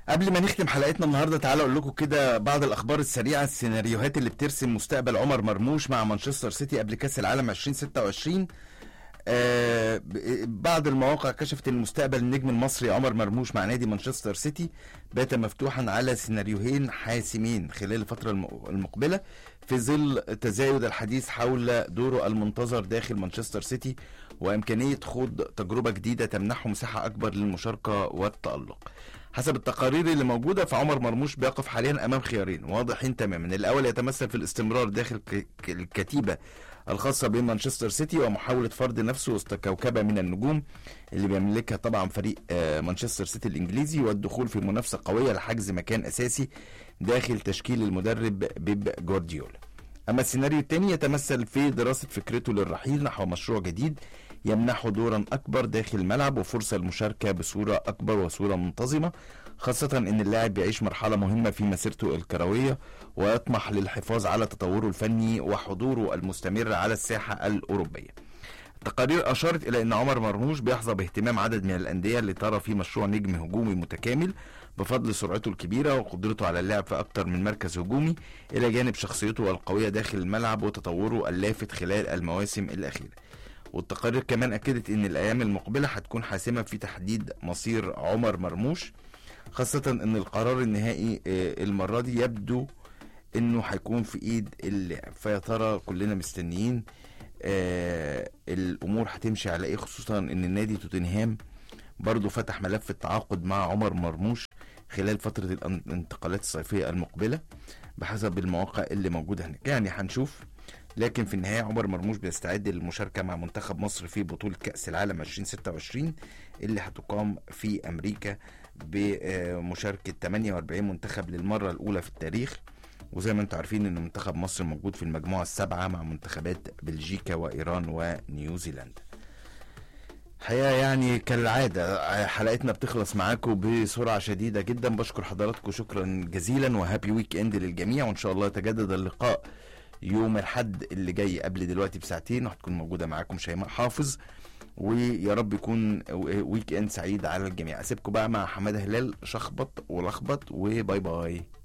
قبل ما نختم حلقتنا النهارده تعالى اقول لكم كده بعض الاخبار السريعه السيناريوهات اللي بترسم مستقبل عمر مرموش مع مانشستر سيتي قبل كاس العالم 2026 آه ب- بعض المواقع كشفت ان مستقبل النجم المصري عمر مرموش مع نادي مانشستر سيتي بات مفتوحا على سيناريوهين حاسمين خلال الفتره الم- المقبله في ظل تزايد الحديث حول دوره المنتظر داخل مانشستر سيتي وامكانيه خوض تجربه جديده تمنحه مساحه اكبر للمشاركه والتالق حسب التقارير اللي موجودة فعمر مرموش بيقف حاليا أمام خيارين واضحين تماما الأول يتمثل في الاستمرار داخل ك- ك- الكتيبة الخاصة بمانشستر سيتي ومحاولة فرض نفسه وسط كوكبة من النجوم اللي بيملكها طبعا فريق آه، مانشستر سيتي الإنجليزي والدخول في منافسة قوية لحجز مكان أساسي داخل تشكيل المدرب بيب جوارديولا أما السيناريو الثاني يتمثل في دراسة فكرته للرحيل نحو مشروع جديد يمنحه دورا أكبر داخل الملعب وفرصة المشاركة بصورة أكبر وصورة منتظمة خاصة أن اللاعب بيعيش مرحلة مهمة في مسيرته الكروية ويطمح للحفاظ على تطوره الفني وحضوره المستمر على الساحة الأوروبية التقارير أشارت إلى أن عمر مرموش بيحظى باهتمام عدد من الأندية اللي ترى فيه مشروع نجم هجومي متكامل بفضل سرعته الكبيرة وقدرته على اللعب في أكتر من مركز هجومي إلى جانب شخصيته القوية داخل الملعب وتطوره اللافت خلال المواسم الأخيرة والتقارير كمان أكدت أن الأيام المقبلة هتكون حاسمة في تحديد مصير عمر مرموش خاصة أن القرار النهائي آه، المرة دي يبدو أنه هيكون في إيد اللاعب فيا ترى كلنا مستنيين آه الأمور هتمشي على إيه خصوصا أن النادي توتنهام برضه فتح ملف التعاقد مع عمر مرموش خلال فترة الانتقالات الصيفية المقبلة بحسب المواقع اللي موجودة هناك يعني هنشوف لكن في النهاية عمر مرموش بيستعد للمشاركة مع منتخب مصر في بطولة كأس العالم 2026 اللي هتقام في أمريكا بمشاركة 48 منتخب للمرة الأولى في التاريخ وزي ما انتم عارفين ان منتخب مصر موجود في المجموعة السابعة مع منتخبات بلجيكا وإيران ونيوزيلندا الحقيقة يعني كالعادة حلقتنا بتخلص معاكم بسرعة شديدة جدا بشكر حضراتكم شكرا جزيلا وهابي ويك اند للجميع وان شاء الله يتجدد اللقاء يوم الحد اللي جاي قبل دلوقتي بساعتين وهتكون موجودة معاكم شيماء حافظ ويا رب يكون ويك اند سعيد على الجميع اسيبكم بقى مع حماده هلال شخبط ولخبط وباي باي